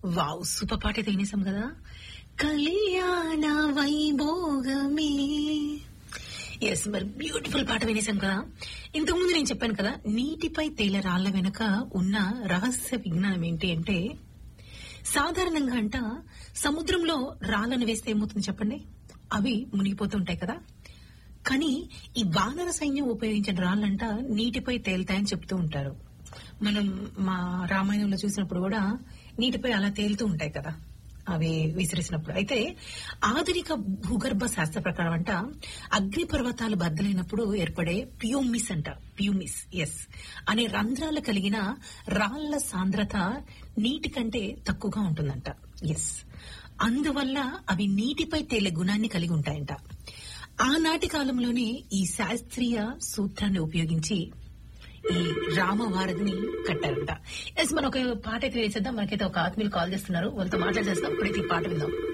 wow super పాట అయితే వినేసాం కదా కళ్యాణ వైభోగమే ఎస్ మరి బ్యూటిఫుల్ పాట వినేసాం కదా ఇంతకుముందు నేను చెప్పాను కదా నీటిపై తేలే రాళ్ల వెనుక ఉన్న రహస్య విజ్ఞానం ఏంటి అంటే సాధారణంగా అంట సముద్రంలో రాళ్లను వేస్తే ఏమవుతుంది చెప్పండి అవి మునిగిపోతుంటాయి కదా కానీ ఈ వానర సైన్యం ఉపయోగించిన రాళ్ళంట నీటిపై తేలుతాయని చెప్తూ ఉంటారు మనం మా రామాయణంలో చూసినప్పుడు కూడా నీటిపై అలా తేలుతూ ఉంటాయి కదా అవి విసిరేసినప్పుడు అయితే ఆధునిక భూగర్భ శాస్త్ర ప్రకారం అంట అగ్ని పర్వతాలు బద్దలైనప్పుడు ఏర్పడే పియోమిస్ అంట పియూమిస్ ఎస్ అనే రంధ్రాలు కలిగిన రాళ్ల సాంద్రత నీటి కంటే తక్కువగా ఉంటుందంట ఎస్ అందువల్ల అవి నీటిపై తేలే గుణాన్ని కలిగి ఉంటాయంట ఆనాటి కాలంలోనే ఈ శాస్త్రీయ సూత్రాన్ని ఉపయోగించి ఈ రామవారధిని కట్టారంట ఎస్ మనం ఒక పాట అయితే వేసేద్దాం మనకైతే ఒక ఆత్మీయులు కాల్ చేస్తున్నారు వాళ్ళతో మాట్లాడేస్తాం ఇప్పుడైతే ఈ పాట విందాం